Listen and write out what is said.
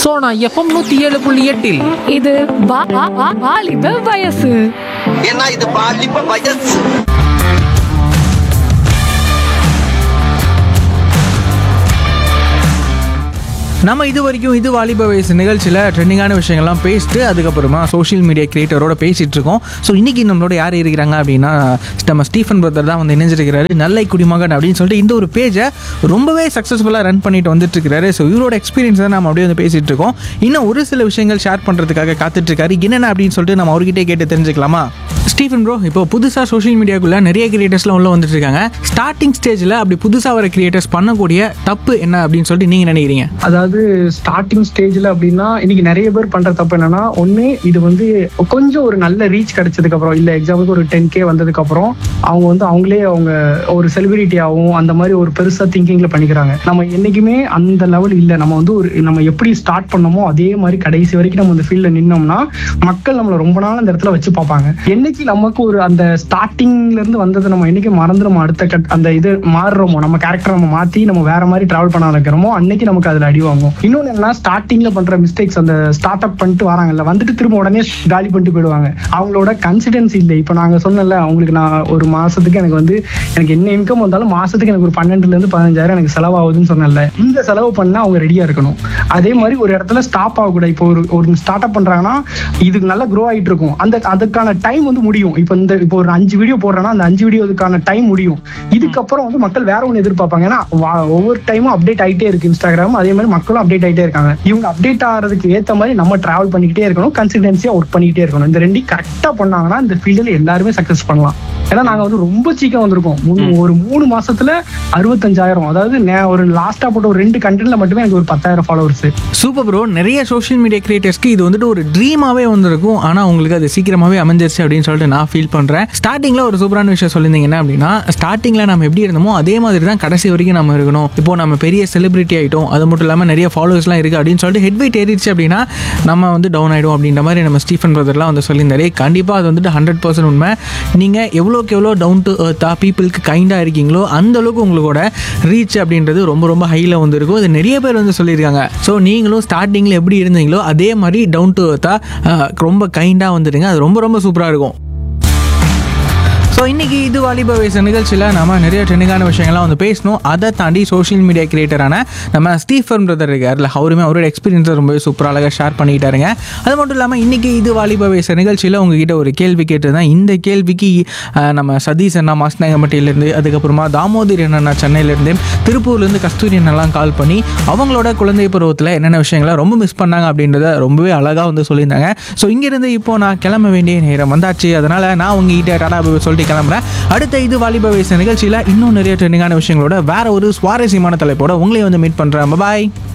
Sona FM நூத்தி ஏழு புள்ளி எட்டில் இது வா- வா- வா- வாலிப வயசு ஏன்னா இது பாலிப்ப வயசு நம்ம இது வரைக்கும் இது வாலிப வயசு நிகழ்ச்சியில் ட்ரெண்டிங்கான விஷயங்கள்லாம் பேசிட்டு அதுக்கப்புறமா சோஷியல் மீடியா கிரியேட்டரோட பேசிட்டு இருக்கோம் ஸோ இன்னைக்கு நம்மளோட யார் இருக்கிறாங்க அப்படின்னா நம்ம ஸ்டீஃபன் பிரதர் தான் வந்து இணைஞ்சிருக்கிறாரு நல்லை குடிமகன் அப்படின்னு சொல்லிட்டு இந்த ஒரு பேஜை ரொம்பவே சக்ஸஸ்ஃபுல்லாக ரன் பண்ணிட்டு வந்துட்டு இருக்காரு ஸோ இவரோட எக்ஸ்பீரியன்ஸ் தான் நம்ம அப்படியே வந்து பேசிட்டு இருக்கோம் இன்னும் ஒரு சில விஷயங்கள் ஷேர் பண்ணுறதுக்காக காத்துட்டு இருக்காரு என்னென்ன அப்படின்னு சொல்லிட்டு நம்ம அவர்கிட்டே கேட்டு தெரிஞ்சுக்கலாமா ஸ்டீஃபன் ப்ரோ இப்போ புதுசாக சோஷியல் மீடியாக்குள்ள நிறைய கிரியேட்டர்ஸ்லாம் உள்ள வந்துட்டு இருக்காங்க ஸ்டார்டிங் ஸ்டேஜில் அப்படி புதுசாக வர கிரியேட்டர்ஸ் பண்ணக்கூடிய தப்பு என்ன அப்படின்னு சொல்லிட்டு நீங்கள் நினைக்கிறீங்க அதாவது ஸ்டார்டிங் ஸ்டேஜ்ல அப்படின்னா இன்னைக்கு நிறைய பேர் பண்ற தப்பு என்னன்னா ஒண்ணு இது வந்து கொஞ்சம் ஒரு நல்ல ரீச் கிடைச்சதுக்கு அப்புறம் இல்ல எக்ஸாம்பிளுக்கு ஒரு டென் கே வந்ததுக்கு அப்புறம் அவங்க வந்து அவங்களே அவங்க ஒரு செலிபிரிட்டி ஆகும் அந்த மாதிரி ஒரு பெருசா திங்கிங்ல பண்ணிக்கிறாங்க நம்ம என்னைக்குமே அந்த லெவல் இல்ல நம்ம வந்து ஒரு நம்ம எப்படி ஸ்டார்ட் பண்ணோமோ அதே மாதிரி கடைசி வரைக்கும் நம்ம அந்த ஃபீல்ட்ல நின்னோம்னா மக்கள் நம்மள ரொம்ப நாள் அந்த இடத்துல வச்சு பார்ப்பாங்க என்னைக்கு நமக்கு ஒரு அந்த ஸ்டார்டிங்ல இருந்து வந்தது நம்ம என்னைக்கு மறந்துடுமோ அடுத்த கட் அந்த இது மாறுறோமோ நம்ம கேரக்டர் நம்ம மாத்தி நம்ம வேற மாதிரி டிராவல் பண்ண ஆரம்பிக்கிறோமோ அன்னைக்கு நமக்கு அதுல அடி வாங்கும் இன்னொன்னு என்னன்னா ஸ்டார்டிங்ல பண்ற மிஸ்டேக்ஸ் அந்த ஸ்டார்ட் அப் பண்ணிட்டு வராங்கல்ல வந்துட்டு திரும்ப உடனே காலி பண்ணிட்டு போயிடுவாங்க அவங்களோட கன்சிடென்சி இல்லை இப்போ நாங்க சொன்னல அவங்களுக்கு நான் ஒரு மாசத்துக்கு எனக்கு வந்து எனக்கு என்ன இன்கம் வந்தாலும் மாசத்துக்கு எனக்கு ஒரு பன்னெண்டுல இருந்து பதினஞ்சாயிரம் எனக்கு செலவாகுதுன்னு சொன்னல இந்த செலவு பண்ணா அவங்க ரெடியா இருக்கணும் அதே மாதிரி ஒரு இடத்துல ஸ்டாப் ஆகக்கூடாது இப்போ ஒரு ஒரு ஸ்டார்ட் அப் பண்றாங்கன்னா இது நல்லா க்ரோ ஆயிட்டு இருக்கும் அந்த அதுக்கான டைம் வந்து முடியும் இப்போ இந்த இப்போ ஒரு அஞ்சு வீடியோ போடுறேன்னா அந்த அஞ்சு வீடியோதுக்கான டைம் முடியும் இதுக்கப்புறம் வந்து மக்கள் வேற ஒன்று எதிர்பார்ப்பாங்க ஏன்னா வா- ஒவ்வொரு டைமும் அப்டேட் ஆயிட்டே இருக்கு இன்ஸ்டாகிராம் அதே மாதிரி மக்களும் அப்டேட் ஆயிட்டே இருக்காங்க இவங்க அப்டேட் ஆகிறதுக்கு ஏத்த மாதிரி நம்ம டிராவல் பண்ணிக்கிட்டே இருக்கணும் கன்சிஸ்டன்சியா ஒர்க் பண்ணிக்கிட்டே இருக்கணும் இந்த ரெண்டையும் கரெக்டா பண்ணாங்கன்னா இந்த ஃபீல்டில் எல்லாருமே சக்சஸ் பண்ணலாம் ஏன்னா நாங்க வந்து ரொம்ப சீக்கிரம் வந்திருக்கோம் மூணு- ஒரு மூணு மாசத்துல அறுபத்தஞ்சாயிரம் அதாவது நே- ஒரு லாஸ்டா போட்ட ஒரு ரெண்டு கண்டென்ட்ல மட்டுமே எனக்கு ஒரு பத்தாயிரம் ஃபாலோவர்ஸ் சூப்பர் ப்ரோ நிறைய சோஷியல் மீடியா கிரியேட்டர்ஸ்க்கு இது வந்துட்டு ஒரு ட்ரீமாவே வந்திருக்கும் ஆனால் உங்களுக்கு அது சீக்கிரமாகவே அமைஞ்சிருச்சு அப்படின்னு சொல்லிட்டு நான் ஃபீல் பண்ணுறேன் ஸ்டார்டிங்கில் ஒரு சூப்பரான விஷயம் சொல்லியிருந்தீங்க என்ன அப்படின்னா ஸ்டார்டிங்கில் நம்ம எப்படி இருந்தோமோ அதே மாதிரி தான் கடைசி வரைக்கும் நம்ம இருக்கணும் இப்போ நம்ம பெரிய செலிபிரிட்டி ஆகிட்டோம் அது மட்டும் இல்லாமல் நிறைய ஃபாலோவர்ஸ்லாம் இருக்குது அப்படின்னு சொல்லிட்டு ஹெட் வெயிட் ஏறிடுச்சு அப்படின்னா நம்ம வந்து டவுன் ஆகிடும் அப்படின்ற மாதிரி நம்ம ஸ்டீஃபன் பிரதர்லாம் வந்து சொல்லியிருந்தாரு கண்டிப்பாக அது வந்துட்டு ஹண்ட்ரட் பர்சன்ட் உண்மை நீங்கள் எவ்வளோக்கு எவ்வளோ டவுன் டு அர்த்தா பீப்புளுக்கு கைண்டாக இருக்கீங்களோ அந்த அளவுக்கு உங்களோட ரீச் அப்படின்றது ரொம்ப ரொம்ப ஹையில் வந்து இருக்கும் அது நிறைய பேர் வந்து சொல்லியிருக்காங்க ஸோ நீங்களும் ஸ்டார்டிங்கில் எப்படி இருந்தீங்களோ அதே மாதிரி டவுன் டு அர்த்தா ரொம்ப கைண்டாக வந்துடுங்க அது ரொம்ப ரொம்ப சூப்பராக இருக்கும் ஸோ இன்றைக்கி இது வாலிப வயசு நிகழ்ச்சியில் நம்ம நிறைய ட்ரெண்டிங்கான விஷயங்கள்லாம் வந்து பேசணும் அதை தாண்டி சோஷியல் மீடியா கிரியேட்டரான நம்ம ஸ்டீஃபன் பிரதர் இருக்கார்ல அவருமே அவரோட எக்ஸ்பீரியன்ஸை ரொம்பவே சூப்பராக அழகாக ஷேர் பண்ணிக்கிட்டாருங்க அது மட்டும் இல்லாமல் இன்றைக்கி இது வாலிப வயசு நிகழ்ச்சியில் உங்ககிட்ட ஒரு கேள்வி கேட்டிருந்தேன் இந்த கேள்விக்கு அஹ், நம்ம சதீஷ் அண்ணா மாஸ்நாயகம்பட்டியிலேருந்து அதுக்கப்புறமா தாமோதர் அண்ணா சென்னையிலேருந்து திருப்பூர்லேருந்து கஸ்தூரி அண்ணெல்லாம் கால் பண்ணி அவங்களோட குழந்தை பருவத்தில் என்னென்ன விஷயங்களை ரொம்ப மிஸ் பண்ணாங்க அப்படின்றத ரொம்பவே அழகாக வந்து சொல்லியிருந்தாங்க ஸோ இங்கேருந்து இப்போ நான் கிளம்ப வேண்டிய நேரம் வந்தாச்சு அதனால் நான் உங்ககிட்ட டாடா பாய் சொல்லிட்டு கிளம்புறேன் அடுத்த இது வாலிப வயசு நிகழ்ச்சியில் இன்னும் நிறைய ட்ரெண்டிங்கான விஷயங்களோட வேற ஒரு சுவாரஸ்யமான தலைப்போட உங்களையும் வந்து மீட் பண்ணுறேன் பாய்